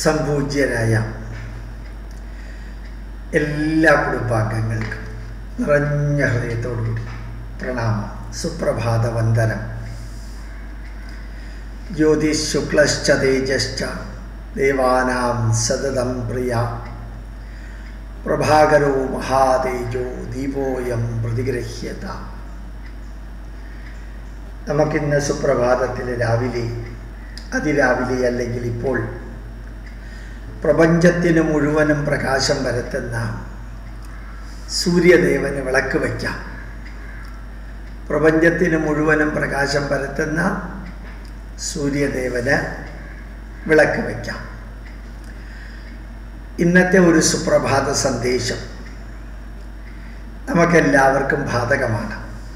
സംപൂജ്യരായ എല്ലാ കുടുംബാംഗങ്ങൾക്കും നിറഞ്ഞ ഹൃദയത്തോടുകൂടി പ്രണാമം സുപ്രഭാത വന്ദനം ജ്യോതിശുക്ലശ്ച തേജശ്ച ദേവാനാം സതതം പ്രിയ പ്രഭാകരോ മഹാതേജോ ദീപോയം പ്രതിഗ്രഹ്യത നമുക്കിന്ന് സുപ്രഭാതത്തിൽ രാവിലെ അതിരാവിലെ അല്ലെങ്കിൽ ഇപ്പോൾ പ്രപഞ്ചത്തിന് മുഴുവനും പ്രകാശം പരത്തുന്ന സൂര്യദേവന് വിളക്ക് വയ്ക്കാം പ്രപഞ്ചത്തിന് മുഴുവനും പ്രകാശം പരത്തുന്ന സൂര്യദേവന് വിളക്ക് വയ്ക്കാം ഇന്നത്തെ ഒരു സുപ്രഭാത സന്ദേശം നമുക്കെല്ലാവർക്കും ബാധകമാണ്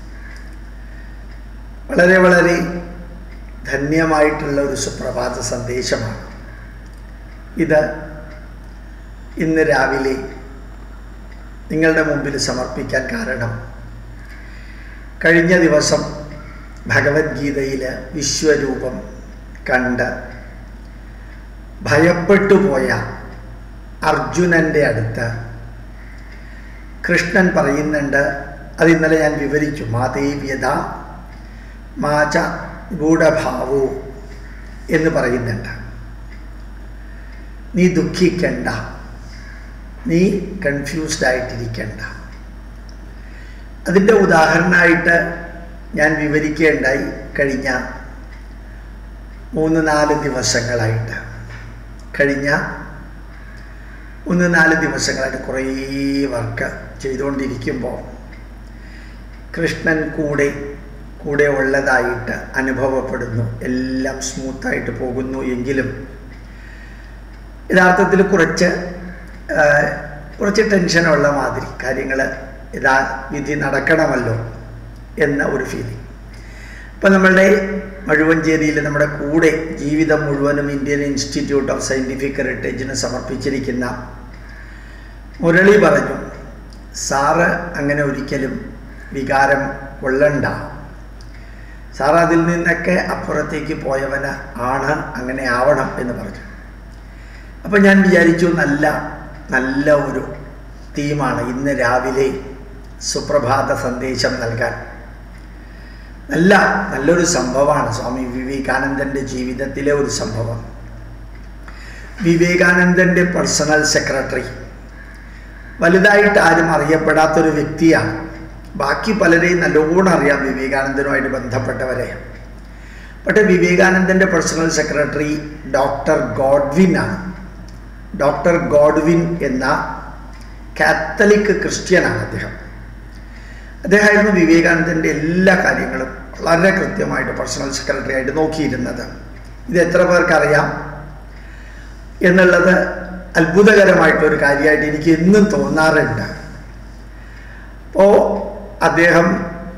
വളരെ വളരെ ധന്യമായിട്ടുള്ള ഒരു സുപ്രഭാത സന്ദേശമാണ് ഇത് ഇന്ന് രാവിലെ നിങ്ങളുടെ മുമ്പിൽ സമർപ്പിക്കാൻ കാരണം കഴിഞ്ഞ ദിവസം ഭഗവത്ഗീതയിൽ വിശ്വരൂപം കണ്ട് ഭയപ്പെട്ടു പോയ അർജുനൻ്റെ അടുത്ത് കൃഷ്ണൻ പറയുന്നുണ്ട് അത് ഇന്നലെ ഞാൻ വിവരിച്ചു മാതേവ്യത മാച ഗൂഢഭാവോ എന്ന് പറയുന്നുണ്ട് നീ ദുഃഖിക്കണ്ട നീ കൺഫ്യൂസ്ഡ് ആയിട്ടിരിക്കണ്ട അതിൻ്റെ ഉദാഹരണമായിട്ട് ഞാൻ വിവരിക്കേണ്ടായി കഴിഞ്ഞ മൂന്ന് നാല് ദിവസങ്ങളായിട്ട് കഴിഞ്ഞ മൂന്ന് നാല് ദിവസങ്ങളായിട്ട് കുറേ വർക്ക് ചെയ്തുകൊണ്ടിരിക്കുമ്പോൾ കൃഷ്ണൻ കൂടെ കൂടെ ഉള്ളതായിട്ട് അനുഭവപ്പെടുന്നു എല്ലാം സ്മൂത്തായിട്ട് പോകുന്നു എങ്കിലും യഥാർത്ഥത്തിൽ കുറച്ച് കുറച്ച് ടെൻഷനുള്ള മാതിരി കാര്യങ്ങൾ യഥാ വിധി നടക്കണമല്ലോ എന്ന ഒരു ഫീലിംഗ് ഇപ്പം നമ്മളുടെ മഴുവഞ്ചേരിയിൽ നമ്മുടെ കൂടെ ജീവിതം മുഴുവനും ഇന്ത്യൻ ഇൻസ്റ്റിറ്റ്യൂട്ട് ഓഫ് സയൻറ്റിഫിക് ഹെറിറ്റേജിന് സമർപ്പിച്ചിരിക്കുന്ന മുരളി പറഞ്ഞു സാറ് അങ്ങനെ ഒരിക്കലും വികാരം കൊള്ളണ്ട സാർ അതിൽ നിന്നൊക്കെ അപ്പുറത്തേക്ക് പോയവന് ആണ് അങ്ങനെ ആവണം എന്ന് പറഞ്ഞു അപ്പം ഞാൻ വിചാരിച്ചു നല്ല നല്ല ഒരു തീമാണ് ഇന്ന് രാവിലെ സുപ്രഭാത സന്ദേശം നൽകാൻ നല്ല നല്ലൊരു സംഭവമാണ് സ്വാമി വിവേകാനന്ദൻ്റെ ജീവിതത്തിലെ ഒരു സംഭവം വിവേകാനന്ദൻ്റെ പേഴ്സണൽ സെക്രട്ടറി വലുതായിട്ട് ആരും അറിയപ്പെടാത്തൊരു വ്യക്തിയാണ് ബാക്കി പലരെയും നല്ലോണം അറിയാം വിവേകാനന്ദനുമായിട്ട് ബന്ധപ്പെട്ടവരെ പക്ഷേ വിവേകാനന്ദൻ്റെ പേഴ്സണൽ സെക്രട്ടറി ഡോക്ടർ ഗോഡ്വിൻ ആണ് ഡോക്ടർ ഗോഡ്വിൻ എന്ന കാത്തലിക് ക്രിസ്ത്യനാണ് അദ്ദേഹം അദ്ദേഹമായിരുന്നു വിവേകാനന്ദൻ്റെ എല്ലാ കാര്യങ്ങളും വളരെ കൃത്യമായിട്ട് പേഴ്സണൽ സെക്രട്ടറി ആയിട്ട് നോക്കിയിരുന്നത് ഇത് എത്ര പേർക്കറിയാം എന്നുള്ളത് അത്ഭുതകരമായിട്ടൊരു കാര്യമായിട്ട് എനിക്ക് എന്നും തോന്നാറുണ്ട് അപ്പോൾ അദ്ദേഹം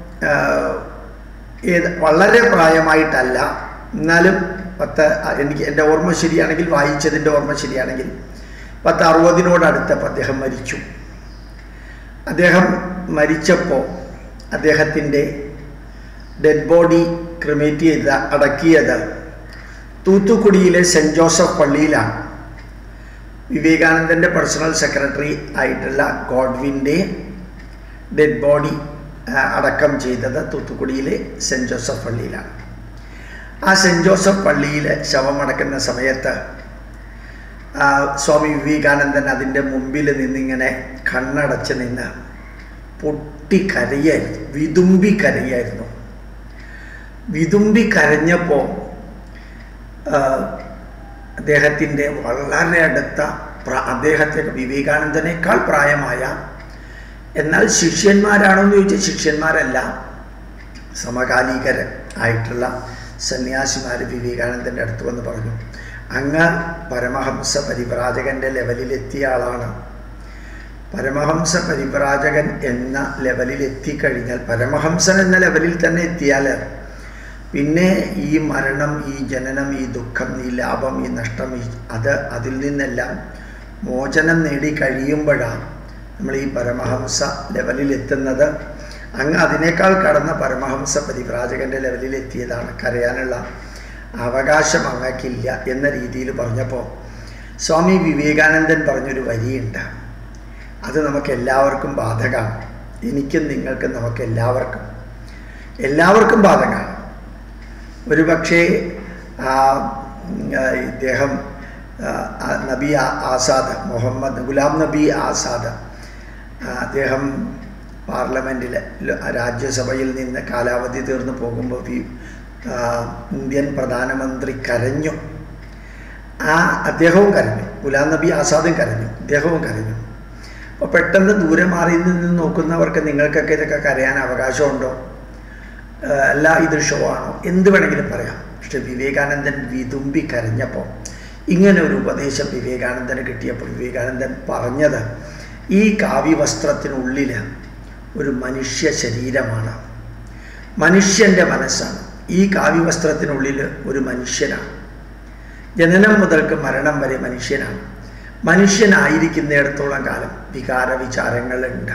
ഏത് വളരെ പ്രായമായിട്ടല്ല എന്നാലും പത്ത് എനിക്ക് എൻ്റെ ഓർമ്മ ശരിയാണെങ്കിൽ വായിച്ചതിൻ്റെ ഓർമ്മ ശരിയാണെങ്കിൽ പത്ത് അറുപതിനോടടുത്തപ്പോൾ അദ്ദേഹം മരിച്ചു അദ്ദേഹം മരിച്ചപ്പോൾ അദ്ദേഹത്തിൻ്റെ ഡെഡ് ബോഡി ക്രിമേറ്റ് ചെയ്ത് അടക്കിയത് തൂത്തുക്കുടിയിലെ സെൻറ്റ് ജോസഫ് പള്ളിയിലാണ് വിവേകാനന്ദൻ്റെ പേഴ്സണൽ സെക്രട്ടറി ആയിട്ടുള്ള ഗോഡ്വിൻ്റെ ഡെഡ് ബോഡി അടക്കം ചെയ്തത് തൂത്തുക്കുടിയിലെ സെൻറ്റ് ജോസഫ് പള്ളിയിലാണ് ആ സെൻറ്റ് ജോസഫ് പള്ളിയിൽ ശവമടക്കുന്ന സമയത്ത് സ്വാമി വിവേകാനന്ദൻ അതിൻ്റെ മുമ്പിൽ നിന്നിങ്ങനെ കണ്ണടച്ച് നിന്ന് പൊട്ടി കരയായിരുന്നു വിതുമ്പി കരയായിരുന്നു വിതുമ്പി കരഞ്ഞപ്പോൾ അദ്ദേഹത്തിൻ്റെ വളരെ അടുത്ത അദ്ദേഹത്തെ വിവേകാനന്ദനേക്കാൾ പ്രായമായ എന്നാൽ ശിഷ്യന്മാരാണോ എന്ന് ചോദിച്ചാൽ ശിഷ്യന്മാരല്ല സമകാലികർ ആയിട്ടുള്ള സന്യാസിമാർ വിവേകാനന്ദൻ്റെ അടുത്ത് വന്ന് പറഞ്ഞു അങ്ങ് പരമഹംസ പരിപ്രാജകൻ്റെ ലെവലിലെത്തിയ ആളാണ് പരമഹംസ പരിപ്രാജകൻ എന്ന ലെവലിൽ എത്തിക്കഴിഞ്ഞാൽ പരമഹംസൻ എന്ന ലെവലിൽ തന്നെ എത്തിയാൽ പിന്നെ ഈ മരണം ഈ ജനനം ഈ ദുഃഖം ഈ ലാഭം ഈ നഷ്ടം ഈ അത് അതിൽ നിന്നെല്ലാം മോചനം നേടി കഴിയുമ്പോഴാണ് നമ്മൾ ഈ പരമഹംസ ലെവലിൽ എത്തുന്നത് അങ്ങ് അതിനേക്കാൾ കടന്ന പരമഹംസ പരിവ്രാജകൻ്റെ ലെവലിൽ എത്തിയതാണ് കരയാനുള്ള അവകാശം അങ്ങക്കില്ല എന്ന രീതിയിൽ പറഞ്ഞപ്പോൾ സ്വാമി വിവേകാനന്ദൻ പറഞ്ഞൊരു വരിയുണ്ട് അത് നമുക്ക് എല്ലാവർക്കും ബാധകമാണ് എനിക്കും നിങ്ങൾക്കും നമുക്ക് എല്ലാവർക്കും എല്ലാവർക്കും ബാധകമാണ് ഒരു പക്ഷേ ആ, ഉം, ആ, ഇദ്ദേഹം ആ, ആ, നബി ആ- ആസാദ് മുഹമ്മദ് ഗുലാം നബി ആസാദ് ആ, അദ്ദേഹം പാർലമെൻറ്റിൽ രാജ്യസഭയിൽ നിന്ന് കാലാവധി തീർന്നു പോകുമ്പോൾ വി ആ, ഇന്ത്യൻ പ്രധാനമന്ത്രി കരഞ്ഞു ആ അദ്ദേഹവും കരഞ്ഞു ഗുലാം നബി ആസാദും കരഞ്ഞു ഇദ്ദേഹവും കരഞ്ഞു അപ്പോൾ പെട്ടെന്ന് ദൂരെ മാറി നിന്ന് നോക്കുന്നവർക്ക് നിങ്ങൾക്കൊക്കെ ഇതൊക്കെ കരയാൻ അവകാശമുണ്ടോ ആ, അല്ല ഇത് ഷോ ആണോ എന്ത് വേണമെങ്കിലും പറയാം പക്ഷെ വിവേകാനന്ദൻ വിതുമ്പി കരഞ്ഞപ്പോൾ ഇങ്ങനെ ഒരു ഉപദേശം വിവേകാനന്ദന് കിട്ടിയപ്പോൾ വിവേകാനന്ദൻ പറഞ്ഞത് ഈ കാവ്യവസ്ത്രത്തിനുള്ളിൽ ഒരു മനുഷ്യ ശരീരമാണ് മനുഷ്യൻ്റെ മനസ്സാണ് ഈ കാവ്യവസ്ത്രത്തിനുള്ളിൽ ഒരു മനുഷ്യനാണ് ജനനം മുതൽക്ക് മരണം വരെ മനുഷ്യനാണ് മനുഷ്യനായിരിക്കുന്നിടത്തോളം കാലം വികാര വിചാരങ്ങളുണ്ട്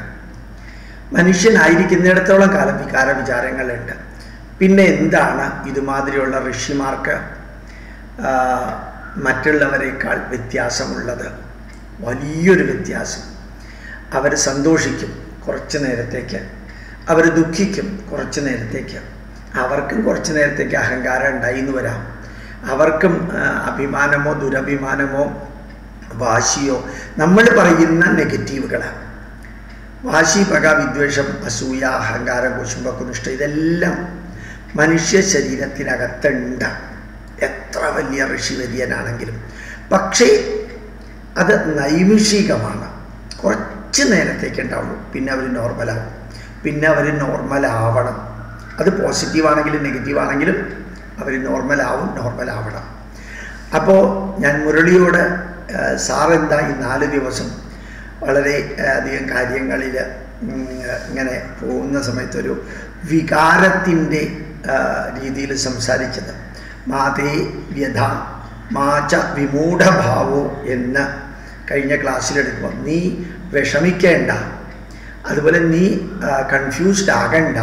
മനുഷ്യനായിരിക്കുന്നിടത്തോളം കാലം വികാര വിചാരങ്ങളുണ്ട് പിന്നെ എന്താണ് ഇതുമാതിരിയുള്ള ഋഷിമാർക്ക് ആ, മറ്റുള്ളവരെക്കാൾ വ്യത്യാസമുള്ളത് വലിയൊരു വ്യത്യാസം അവർ സന്തോഷിക്കും കുറച്ച് നേരത്തേക്ക് അവർ ദുഃഖിക്കും കുറച്ച് നേരത്തേക്ക് അവർക്കും കുറച്ച് നേരത്തേക്ക് അഹങ്കാരം ഉണ്ടായി എന്ന് വരാം അവർക്കും ആ, അഭിമാനമോ ദുരഭിമാനമോ വാശിയോ നമ്മൾ പറയുന്ന നെഗറ്റീവുകൾ വാശി പക വിദ്വേഷം അസൂയ അഹങ്കാരം കുശുംബക്കുനിഷ്ഠ ഇതെല്ലാം മനുഷ്യ ശരീരത്തിനകത്തുണ്ട് എത്ര വലിയ ഋഷിവര്യനാണെങ്കിലും പക്ഷേ അത് നൈമിഷികമാണ് കുറച്ച് നേരത്തേക്ക് ഉണ്ടാവുള്ളൂ പിന്നെ അവർ നോർമലാവും പിന്നെ അവർ നോർമലാവണം അത് പോസിറ്റീവ് ആണെങ്കിലും നെഗറ്റീവ് ആണെങ്കിലും അവർ നോർമലാവും നോർമലാവണം അപ്പോൾ ഞാൻ മുരളിയോട് സാർ എന്താ ഈ നാല് ദിവസം വളരെ ആ, അധികം കാര്യങ്ങളിൽ ഇങ്ങനെ പോകുന്ന സമയത്തൊരു വികാരത്തിൻ്റെ രീതിയിൽ സംസാരിച്ചത് മാതേ വ്യഥ മാച വിമൂഢഭാവോ എന്ന് കഴിഞ്ഞ ക്ലാസ്സിലെടുക്കുമ്പോൾ നീ വിഷമിക്കേണ്ട അതുപോലെ നീ കൺഫ്യൂസ്ഡ് ആകണ്ട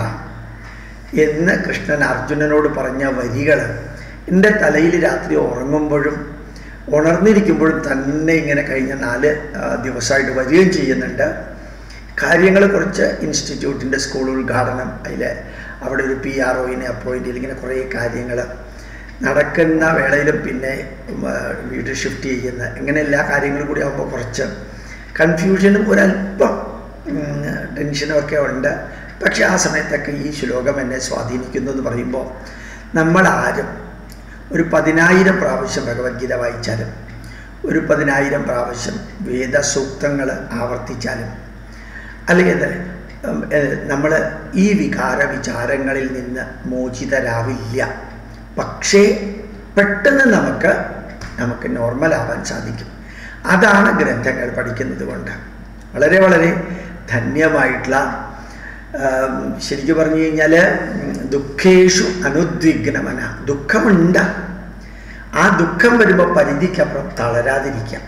എന്ന് കൃഷ്ണൻ അർജുനനോട് പറഞ്ഞ വരികൾ എൻ്റെ തലയിൽ രാത്രി ഉറങ്ങുമ്പോഴും ഉണർന്നിരിക്കുമ്പോഴും തന്നെ ഇങ്ങനെ കഴിഞ്ഞ നാല് ആ, ദിവസമായിട്ട് വരികയും ചെയ്യുന്നുണ്ട് കാര്യങ്ങൾ കുറച്ച് ഇൻസ്റ്റിറ്റ്യൂട്ടിൻ്റെ സ്കൂൾ ഉദ്ഘാടനം അതിൽ അവിടെ ഒരു പി ആർ ഒയിനെ അപ്പോയിൻ്റ് ചെയ്ത് ഇങ്ങനെ കുറേ കാര്യങ്ങൾ നടക്കുന്ന വേളയിലും പിന്നെ ഉം, ആ, വീട് ഷിഫ്റ്റ് ചെയ്യുന്ന ഇങ്ങനെ എല്ലാ കാര്യങ്ങളും കൂടി ആകുമ്പോൾ കുറച്ച് കൺഫ്യൂഷനും ഒരല്പം ഉം, ടെൻഷനും ഒക്കെ ഉണ്ട് പക്ഷെ ആ സമയത്തൊക്കെ ഈ ശ്ലോകം എന്നെ സ്വാധീനിക്കുന്നു എന്ന് പറയുമ്പോൾ നമ്മൾ ആരും ഒരു പതിനായിരം പ്രാവശ്യം ഭഗവത്ഗീത വായിച്ചാലും ഒരു പതിനായിരം പ്രാവശ്യം വേദസൂക്തങ്ങൾ ആവർത്തിച്ചാലും അല്ലെങ്കിൽ നമ്മൾ ഈ വികാര വിചാരങ്ങളിൽ നിന്ന് മോചിതരാവില്ല പക്ഷേ പെട്ടെന്ന് നമുക്ക് നമുക്ക് നോർമലാവാൻ സാധിക്കും അതാണ് ഗ്രന്ഥങ്ങൾ പഠിക്കുന്നത് കൊണ്ട് വളരെ വളരെ ധന്യമായിട്ടുള്ള ആം, ശരിക്കും പറഞ്ഞു കഴിഞ്ഞാൽ ദുഃഖേഷു അനുദ്വിഗ്നമന ദുഃഖമുണ്ട് ആ ദുഃഖം വരുമ്പോൾ പരിധിക്കപ്പുറം തളരാതിരിക്കാം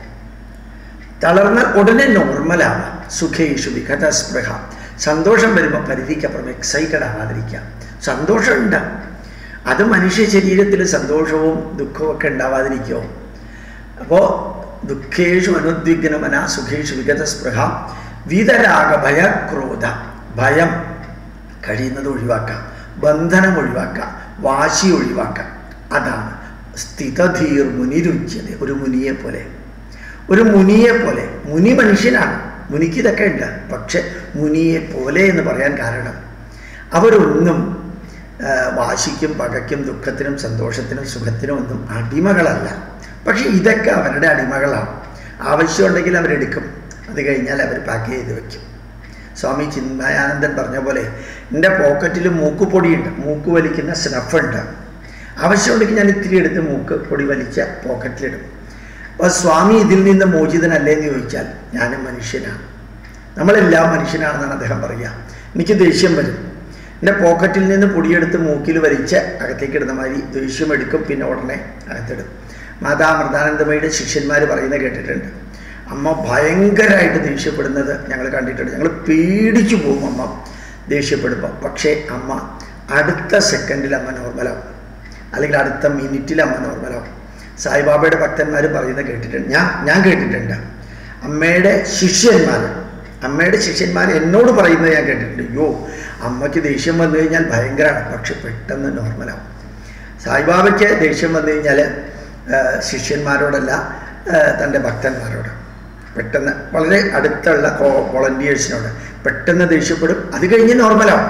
തളർന്നാൽ ഉടനെ നോർമലാവാം സുഖേഷു വികത സ്പൃഹ സന്തോഷം വരുമ്പോൾ പരിധിക്കപ്പുറം എക്സൈറ്റഡ് ആവാതിരിക്കാം സന്തോഷമുണ്ട് അത് മനുഷ്യ ശരീരത്തിൽ സന്തോഷവും ദുഃഖവും ഒക്കെ ഉണ്ടാവാതിരിക്കുമോ അപ്പോൾ ദുഃഖേഷു അനുദ്വിഗ്നമന സുഖേഷു വിഗത സ്പൃഹ വിതരാഗ ഭയക്രോധ ഭയം കഴിയുന്നത് ഒഴിവാക്കാം ബന്ധനം ഒഴിവാക്കാം വാശി ഒഴിവാക്കാം അതാണ് സ്ഥിതധീർ മുനിരുച്യത ഒരു മുനിയെ പോലെ ഒരു മുനിയെ പോലെ മുനി മനുഷ്യനാണ് മുനിക്ക് ഇതൊക്കെ ഉണ്ട് പക്ഷെ മുനിയെ പോലെ എന്ന് പറയാൻ കാരണം അവരൊന്നും ആ, വാശിക്കും പകയ്ക്കും ദുഃഖത്തിനും സന്തോഷത്തിനും സുഖത്തിനും ഒന്നും അടിമകളല്ല പക്ഷെ ഇതൊക്കെ അവരുടെ അടിമകളാണ് ആവശ്യമുണ്ടെങ്കിൽ അവരെടുക്കും അത് കഴിഞ്ഞാൽ അവർ പാക്ക് ചെയ്ത് വെക്കും സ്വാമി ചിന്മയാനന്ദൻ പറഞ്ഞ പോലെ എൻ്റെ പോക്കറ്റിൽ മൂക്കുപൊടിയുണ്ട് മൂക്ക് വലിക്കുന്ന സ്നഫുണ്ട് ആവശ്യമുണ്ടെങ്കിൽ ഞാൻ ഇത്തിരി എടുത്ത് മൂക്ക് പൊടി വലിച്ച് പോക്കറ്റിലിടും അപ്പോൾ സ്വാമി ഇതിൽ നിന്ന് മോചിതനല്ലേ എന്ന് ചോദിച്ചാൽ ഞാനും മനുഷ്യനാണ് നമ്മളെല്ലാം മനുഷ്യനാണെന്നാണ് അദ്ദേഹം പറയുക എനിക്ക് ദേഷ്യം വരും എൻ്റെ പോക്കറ്റിൽ നിന്ന് പൊടിയെടുത്ത് മൂക്കിൽ വലിച്ച് അകത്തേക്ക് ഇടുന്ന മാതിരി ദേഷ്യം എടുക്കും പിന്നെ ഉടനെ അകത്തിടും മാതാ അമൃതാനന്ദമയുടെ ശിഷ്യന്മാർ പറയുന്നത് കേട്ടിട്ടുണ്ട് അമ്മ ഭയങ്കരമായിട്ട് ദേഷ്യപ്പെടുന്നത് ഞങ്ങൾ കണ്ടിട്ടുണ്ട് ഞങ്ങൾ പേടിച്ചു പോകും അമ്മ ദേഷ്യപ്പെടുമ്പോൾ പക്ഷേ അമ്മ അടുത്ത സെക്കൻഡിൽ അമ്മ നോർമലാവും അല്ലെങ്കിൽ അടുത്ത മിനിറ്റിൽ അമ്മ നോർമലാവും സായിബാബയുടെ ഭക്തന്മാർ പറയുന്നത് കേട്ടിട്ടുണ്ട് ഞാൻ ഞാൻ കേട്ടിട്ടുണ്ട് അമ്മയുടെ ശിഷ്യന്മാർ അമ്മയുടെ ശിഷ്യന്മാർ എന്നോട് പറയുന്നത് ഞാൻ കേട്ടിട്ടുണ്ട് അയ്യോ അമ്മയ്ക്ക് ദേഷ്യം വന്നു കഴിഞ്ഞാൽ ഭയങ്കരമാണ് പക്ഷെ പെട്ടെന്ന് നോർമലാവും സായിബാബയ്ക്ക് ദേഷ്യം വന്നു കഴിഞ്ഞാൽ ശിഷ്യന്മാരോടല്ല ആ, തൻ്റെ ഭക്തന്മാരോട് പെട്ടെന്ന് വളരെ അടുത്തുള്ള വോളണ്ടിയേഴ്സിനോട് പെട്ടെന്ന് ദേഷ്യപ്പെടും അത് കഴിഞ്ഞ് നോർമലാവും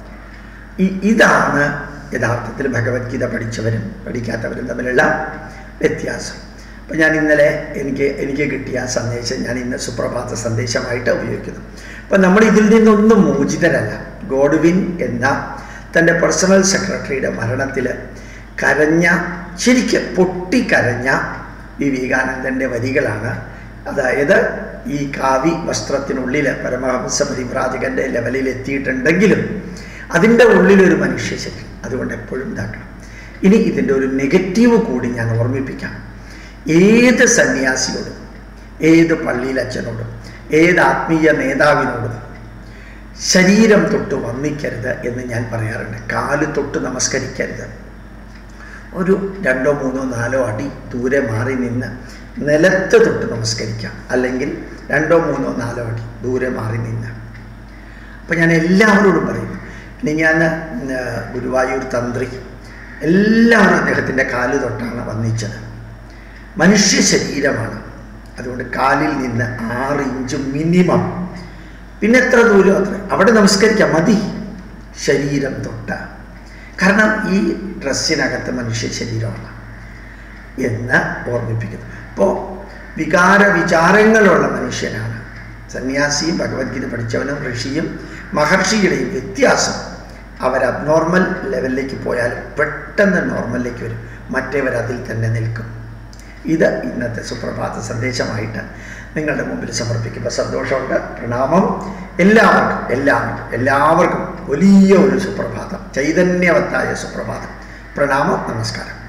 ഈ ഇതാണ് യഥാർത്ഥത്തിൽ ഭഗവത്ഗീത പഠിച്ചവരും പഠിക്കാത്തവരും തമ്മിലുള്ള വ്യത്യാസം അപ്പം ഞാൻ ഇന്നലെ എനിക്ക് എനിക്ക് കിട്ടിയ ആ സന്ദേശം ഞാൻ ഇന്ന് സുപ്രഭാത സന്ദേശമായിട്ട് ഉപയോഗിക്കുന്നു അപ്പം നമ്മൾ ഇതിൽ നിന്നൊന്നും മോചിതരല്ല ഗോഡ്വിൻ എന്ന തൻ്റെ പേഴ്സണൽ സെക്രട്ടറിയുടെ മരണത്തിൽ കരഞ്ഞ ശരിക്കും പൊട്ടിക്കരഞ്ഞ വിവേകാനന്ദൻ്റെ വരികളാണ് അതായത് ഈ കാവി വസ്ത്രത്തിനുള്ളിൽ പരമഹംസ പരിവ്രാജകൻ്റെ ലെവലിൽ എത്തിയിട്ടുണ്ടെങ്കിലും അതിൻ്റെ ഉള്ളിലൊരു മനുഷ്യ ശരീരം അതുകൊണ്ട് എപ്പോഴും ഇതാക്കണം ഇനി ഇതിൻ്റെ ഒരു നെഗറ്റീവ് കൂടി ഞാൻ ഓർമ്മിപ്പിക്കാം ഏത് സന്യാസിയോടും ഏത് പള്ളിയിലച്ഛനോടും ഏത് ആത്മീയ നേതാവിനോടും ശരീരം തൊട്ട് വന്നിക്കരുത് എന്ന് ഞാൻ പറയാറുണ്ട് കാല് തൊട്ട് നമസ്കരിക്കരുത് ഒരു രണ്ടോ മൂന്നോ നാലോ അടി ദൂരെ മാറി നിന്ന് നിലത്ത് തൊട്ട് നമസ്കരിക്കാം അല്ലെങ്കിൽ രണ്ടോ മൂന്നോ നാലോ അടി ദൂരെ മാറി നിന്ന് അപ്പം ഞാൻ എല്ലാവരോടും പറയും ഇനി ഞാൻ ആ, ഗുരുവായൂർ തന്ത്രി എല്ലാവരും അദ്ദേഹത്തിൻ്റെ കാല് തൊട്ടാണ് വന്നിച്ചത് മനുഷ്യ ശരീരമാണ് അതുകൊണ്ട് കാലിൽ നിന്ന് ആറ് ഇഞ്ച് മിനിമം പിന്നെ എത്ര ദൂരം അത്ര അവിടെ നമസ്കരിക്കാം മതി ശരീരം തൊട്ട കാരണം ഈ ഡ്രസ്സിനകത്ത് മനുഷ്യ ശരീരമാണ് എന്ന് ഓർമ്മിപ്പിക്കുന്നു അപ്പോൾ വികാര വിചാരങ്ങളുള്ള മനുഷ്യനാണ് സന്യാസിയും ഭഗവത്ഗീത പഠിച്ചവനും ഋഷിയും മഹർഷിയുടെയും വ്യത്യാസം അവർ അബ്നോർമൽ ലെവലിലേക്ക് പോയാൽ പെട്ടെന്ന് നോർമലിലേക്ക് വരും മറ്റേവർ അതിൽ തന്നെ നിൽക്കും ഇത് ഇന്നത്തെ സുപ്രഭാത സന്ദേശമായിട്ട് നിങ്ങളുടെ മുമ്പിൽ സമർപ്പിക്കുമ്പോൾ സന്തോഷമുണ്ട് പ്രണാമം എല്ലാവർക്കും എല്ലാവർക്കും എല്ലാവർക്കും വലിയ ഒരു സുപ്രഭാതം ചൈതന്യവത്തായ സുപ്രഭാതം പ്രണാമം നമസ്കാരം